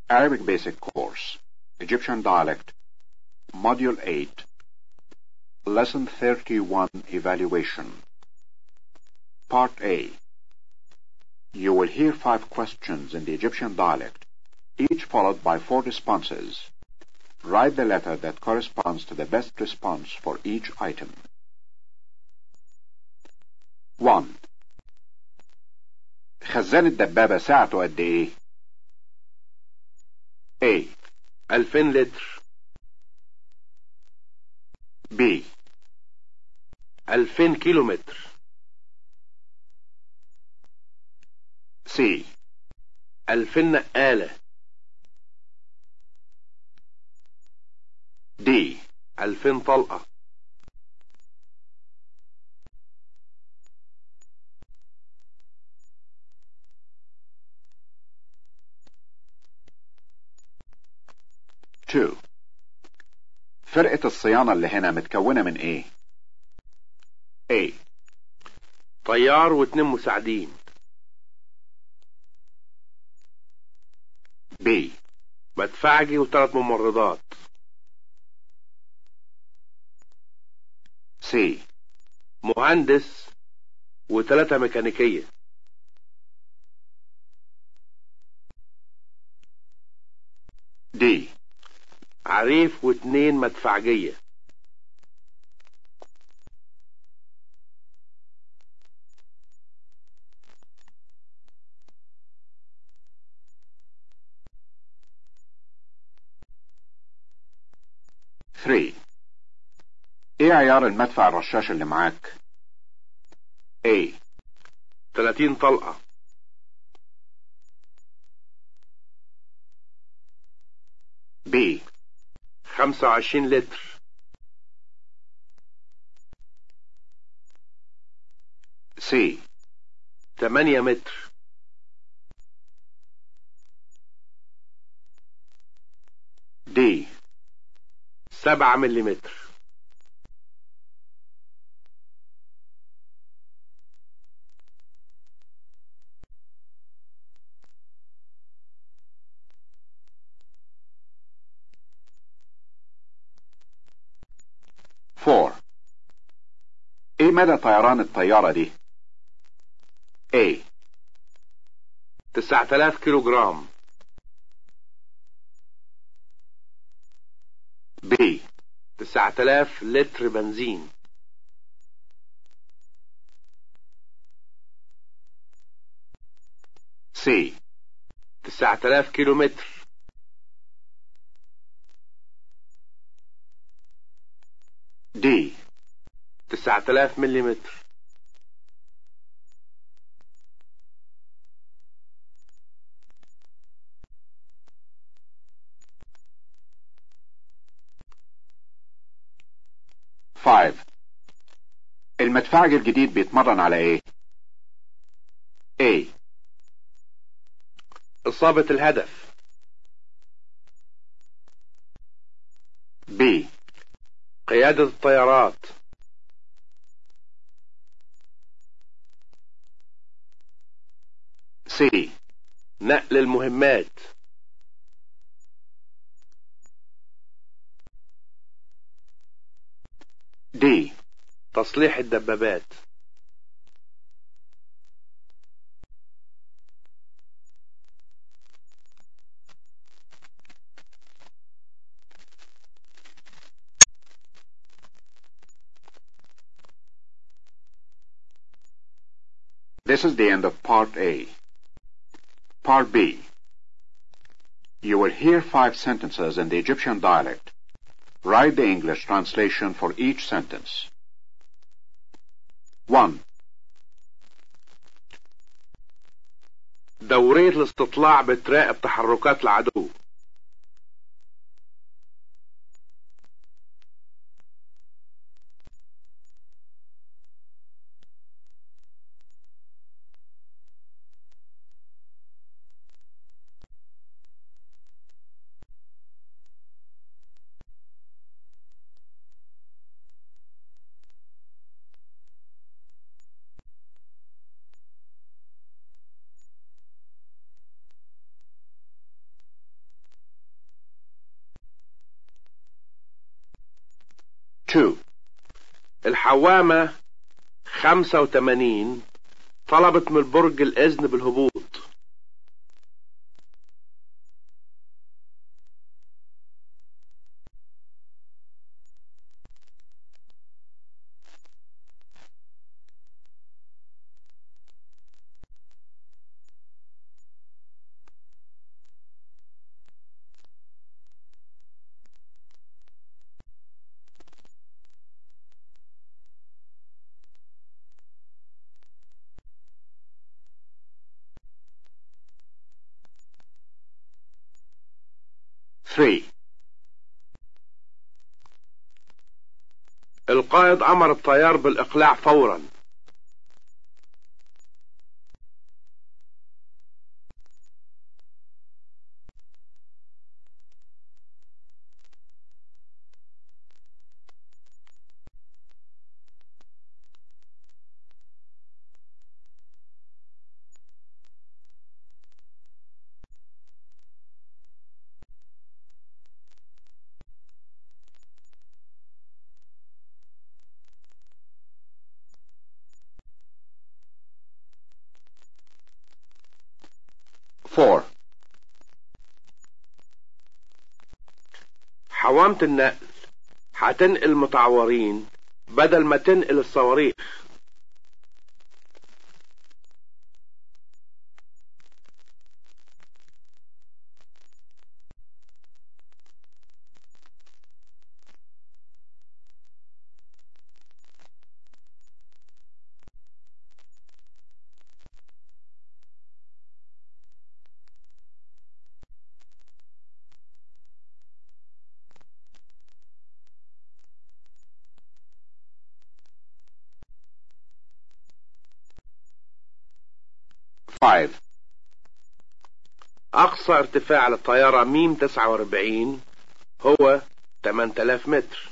Arabic Basic Course, Egyptian Dialect, Module 8, Lesson 31 Evaluation. Part A. You will hear five questions in the Egyptian dialect, each followed by four responses. Write the letter that corresponds to the best response for each item. 1. خزان الدبابة ساعته قد ايه؟ A. 2000 لتر B. 2000 كيلو متر C. 2000 نقالة D. 2000 طلقة Two. فرقة الصيانة اللي هنا متكونة من ايه؟ A. طيار واتنين مساعدين B. مدفعجي وثلاث ممرضات C. مهندس وثلاثة ميكانيكية D. عريف واتنين مدفعجية Three. ايه عيار المدفع الرشاش اللي معاك؟ A. 30 طلقة B. 25 لتر C. 8 متر D. 7 مليمتر Four. ايه مدى طيران الطيارة دي؟ A. 9000 كيلو جرام B. 9000 لتر بنزين C. 9000 كيلو متر D. 9000 مليمتر Five. المدفعج الجديد بيتمرن على ايه؟ A. إصابة الهدف B. قيادة الطيارات C. نقل المهمات D. تصليح الدبابات This is the end of Part A. Part B. You will hear five sentences in the Egyptian dialect. Write the English translation for each sentence. 1. دورية الاستطلاع بتراقب تحركات العدو 2. الحوامة 85 طلبت من البرج الإذن بالهبوط Three. القائد أمر الطيار بالإقلاع فورا Four. حوامة النقل هتنقل متعورين بدل ما تنقل الصواريخ Five. أقصى ارتفاع للطيارة ميم 49 هو 8000 متر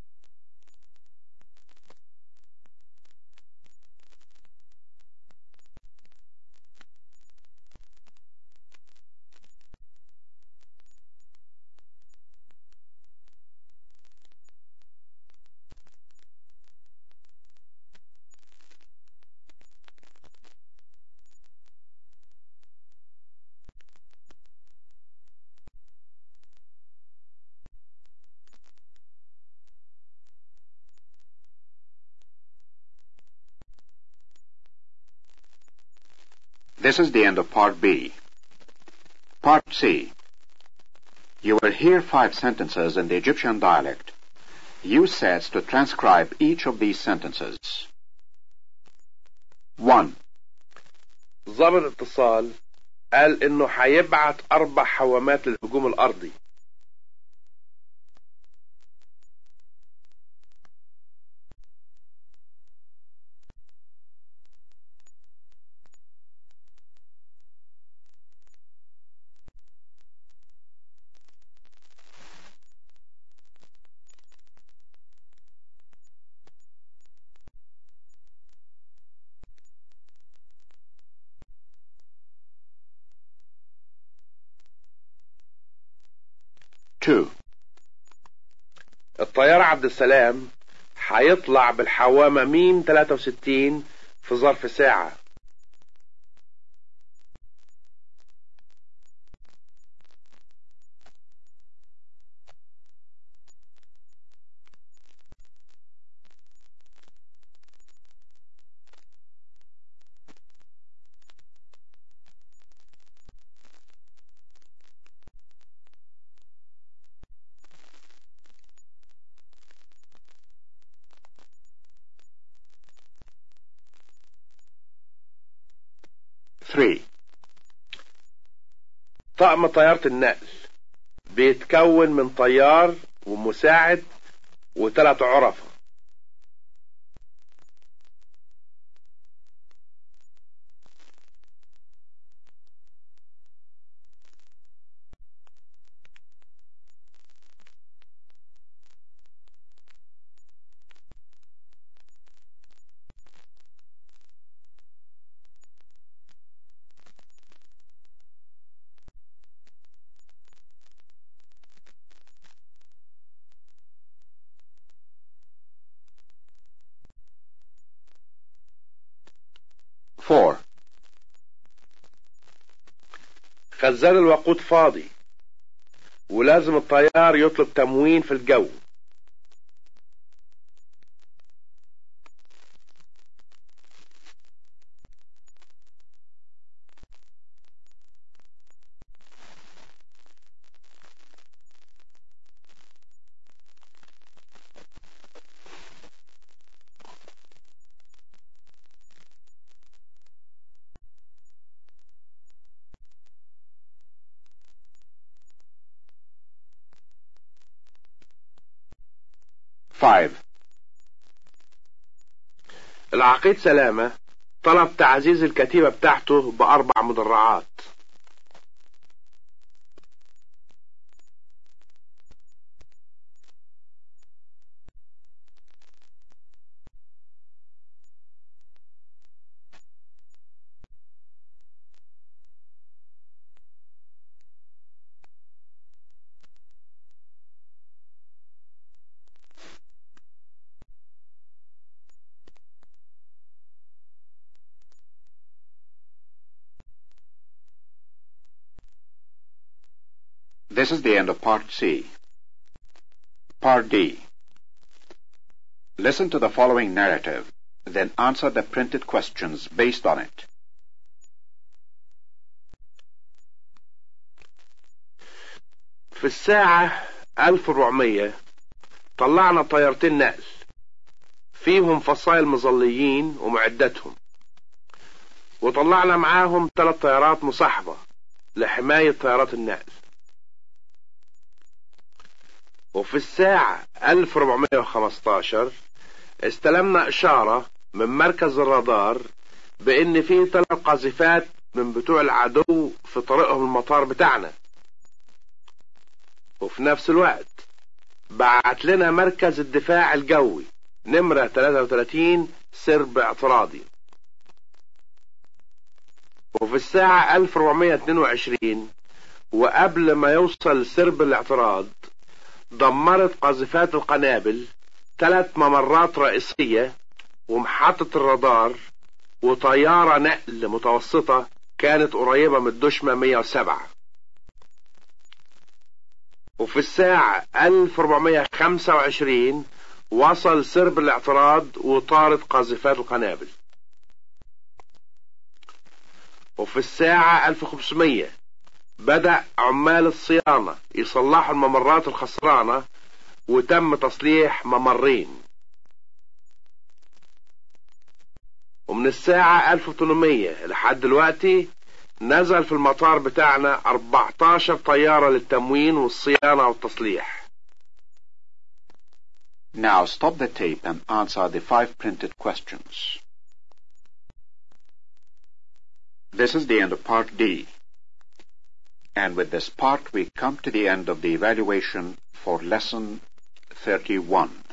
This is the end of Part B. Part C. You will hear five sentences in the Egyptian dialect. Use sets to transcribe each of these sentences. 1. ضابط اتصال قال انه هيبعت اربع حوامات للهجوم الارضي Two. الطيار عبد السلام هيطلع بالحوامة ميم 63 في ظرف ساعة Three. طقم طيارة النقل بيتكون من طيار ومساعد وثلاث عرفة خزان الوقود فاضي ولازم الطيار يطلب تموين في الجو Five. العقيد سلامة طلب تعزيز الكتيبة بتاعته بأربع مدرعات This is the end of Part C. Part D. Listen to the following narrative, then answer the printed questions based on it. في الساعة 1400 طلعنا طيارتين نقل فيهم فصائل مظليين ومعداتهم وطلعنا معاهم ثلاث طيارات مصاحبة لحماية طيارات النقل وفي الساعة 1415 استلمنا إشارة من مركز الرادار بإن في ثلاث قاذفات من بتوع العدو في طريقهم المطار بتاعنا وفي نفس الوقت بعت لنا مركز الدفاع الجوي نمرة 33 سرب اعتراضي وفي الساعة 1422 وقبل ما يوصل سرب الاعتراض دمرت قاذفات القنابل ثلاث ممرات رئيسية ومحطة الرادار وطيارة نقل متوسطة كانت قريبة من الدشمة 107 وفي الساعة 1425 وصل سرب الاعتراض وطارت قاذفات القنابل وفي الساعة 1500 بدأ عمال الصيانة يصلحوا الممرات الخسرانة وتم تصليح ممرين ومن الساعة 1800 لحد دلوقتي نزل في المطار بتاعنا 14 طيارة للتموين والصيانة والتصليح Now stop the tape and answer the five printed questions. This is the end of Part D. And with this part we come to the end of the evaluation for Lesson 31.